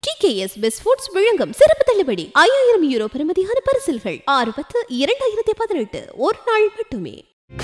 TKS best foods விழுங்கும் சிறப்பு தள்ளுபடி ஐயாயிரம் யூரோ பெறுமதியான பரிசில்கள் ஆறு பத்து இரண்டாயிரத்தி பதினெட்டு ஒரு நாள் மட்டுமே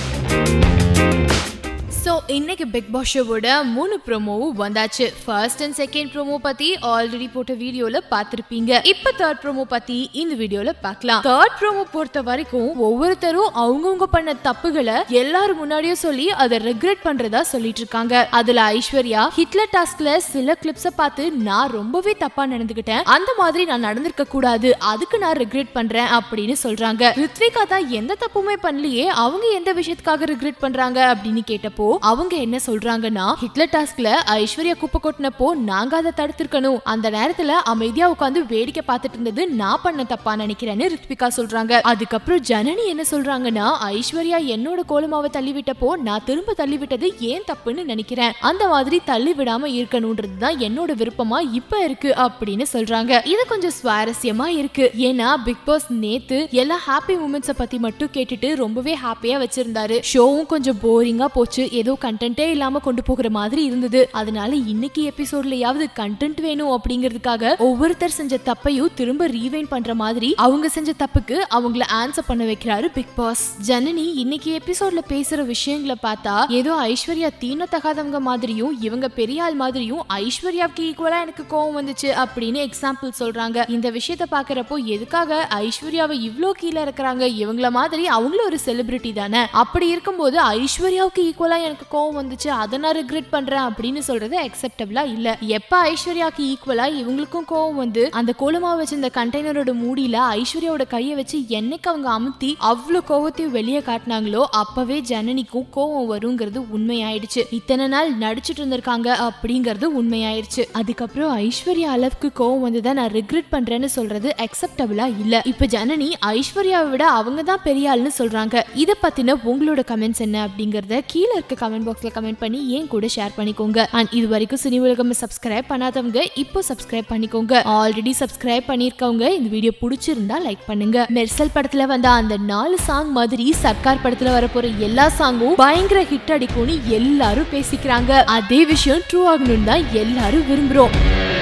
ஸோ இன்னைக்கு பிக் பாஸ் ஷோவோட மூணு ப்ரோமோவும் வந்தாச்சு ஃபர்ஸ்ட் அண்ட் செகண்ட் ப்ரோமோ பத்தி ஆல்ரெடி போட்ட வீடியோல பார்த்திருப்பீங்க இப்போ தேர்ட் ப்ரோமோ பத்தி இந்த வீடியோல பார்க்கலாம் தேர்ட் ப்ரோமோ பொறுத்த வரைக்கும் ஒவ்வொருத்தரும் அவங்கவுங்க பண்ண தப்புகளை எல்லாரும் முன்னாடியும் சொல்லி அதை ரெக்ரெட் பண்றதா சொல்லிட்டு இருக்காங்க அதுல ஐஸ்வர்யா ஹிட்லர் டாஸ்க்ல சில கிளிப்ஸை பார்த்து நான் ரொம்பவே தப்பா நடந்துகிட்டேன் அந்த மாதிரி நான் நடந்திருக்க கூடாது அதுக்கு நான் ரெக்ரெட் பண்றேன் அப்படின்னு சொல்றாங்க ரித்விகா தான் எந்த தப்புமே பண்ணலையே அவங்க எந்த விஷயத்துக்காக ரிக்ரெட் பண்றாங்க அப்படின்னு கேட்டப்போ அவங்க என்ன சொல்றாங்கன்னா ஹிட்லர் டாஸ்க்ல ஐஸ்வர்யா குப்பை கொட்டினப்போ நாங்க அதை தடுத்திருக்கணும் அந்த நேரத்துல அமைதியா உட்காந்து வேடிக்கை பார்த்துட்டு இருந்தது நான் பண்ண தப்பா நினைக்கிறேன்னு ரித்விகா சொல்றாங்க அதுக்கப்புறம் ஜனனி என்ன சொல்றாங்கன்னா ஐஸ்வர்யா என்னோட கோலமாவை தள்ளி விட்டப்போ நான் திரும்ப தள்ளி விட்டது ஏன் தப்புன்னு நினைக்கிறேன் அந்த மாதிரி தள்ளி விடாம இருக்கணும்ன்றது தான் என்னோட விருப்பமா இப்ப இருக்கு அப்படின்னு சொல்றாங்க இது கொஞ்சம் சுவாரஸ்யமா இருக்கு ஏன்னா பிக் பாஸ் நேத்து எல்லா ஹாப்பி மூமெண்ட்ஸ பத்தி மட்டும் கேட்டுட்டு ரொம்பவே ஹாப்பியா வச்சிருந்தாரு ஷோவும் கொஞ்சம் போரிங்கா போச்சு ஏதோ கண்டென்ட்டே இல்லாம கொண்டு போகிற மாதிரி இருந்தது அதனால இன்னைக்கு எபிசோட்லயாவது கண்டென்ட் வேணும் அப்படிங்கிறதுக்காக ஒவ்வொருத்தர் செஞ்ச தப்பையும் திரும்ப ரீவைன் பண்ற மாதிரி அவங்க செஞ்ச தப்புக்கு அவங்கள ஆன்சர் பண்ண வைக்கிறாரு பிக் பாஸ் ஜனனி இன்னைக்கு எபிசோட்ல பேசுற விஷயங்களை பார்த்தா ஏதோ ஐஸ்வர்யா தீன தகாதவங்க மாதிரியும் இவங்க பெரிய ஆள் மாதிரியும் ஐஸ்வர்யாவுக்கு ஈக்குவலா எனக்கு கோவம் வந்துச்சு அப்படின்னு எக்ஸாம்பிள் சொல்றாங்க இந்த விஷயத்த பாக்குறப்போ எதுக்காக ஐஸ்வர்யாவை இவ்ளோ கீழே இருக்கிறாங்க இவங்கள மாதிரி அவங்களும் ஒரு செலிபிரிட்டி தானே அப்படி இருக்கும்போது ஐஸ்வர்யாவுக்கு ஈக்குவலா எனக்கு கோவம் வந்துச்சு அதை நான் ரிக்ரெட் பண்றேன் அப்படின்னு சொல்றது அக்செப்டபிளா இல்ல எப்ப ஐஸ்வர்யாக்கு ஈக்குவலா இவங்களுக்கும் கோவம் வந்து அந்த கோலமா வச்சிருந்த கண்டெய்னரோட மூடியில ஐஸ்வர்யாவோட கையை வச்சு என்னைக்கு அவங்க அமுத்தி அவ்வளவு கோவத்தையும் வெளியே காட்டினாங்களோ அப்பவே ஜனனிக்கும் கோவம் வருங்கிறது உண்மையாயிடுச்சு இத்தனை நாள் நடிச்சிட்டு இருந்திருக்காங்க அப்படிங்கிறது உண்மையாயிருச்சு அதுக்கப்புறம் ஐஸ்வர்யா அளவுக்கு கோவம் வந்ததை நான் ரிக்ரெட் பண்றேன்னு சொல்றது அக்செப்டபிளா இல்ல இப்ப ஜனனி ஐஸ்வர்யாவை விட அவங்க தான் பெரிய ஆள்னு சொல்றாங்க இத பத்தின உங்களோட கமெண்ட்ஸ் என்ன அப்படிங்கறத கீழே இருக்க கமெண்ட் பாக்ஸ்ல கமெண்ட் பண்ணி ஏன் கூட ஷேர் பண்ணிக்கோங்க அண்ட் இது வரைக்கும் சினி உலகம் சப்ஸ்கிரைப் பண்ணாதவங்க இப்போ சப்ஸ்கிரைப் பண்ணிக்கோங்க ஆல்ரெடி சப்ஸ்கிரைப் பண்ணிருக்கவங்க இந்த வீடியோ பிடிச்சிருந்தா லைக் பண்ணுங்க மெர்சல் படத்துல வந்த அந்த நாலு சாங் மாதிரி சர்க்கார் படத்துல வரப்போற எல்லா சாங்கும் பயங்கர ஹிட் அடிக்கும்னு எல்லாரும் பேசிக்கிறாங்க அதே விஷயம் ட்ரூ ஆகணும்னு தான் எல்லாரும் விரும்புறோம்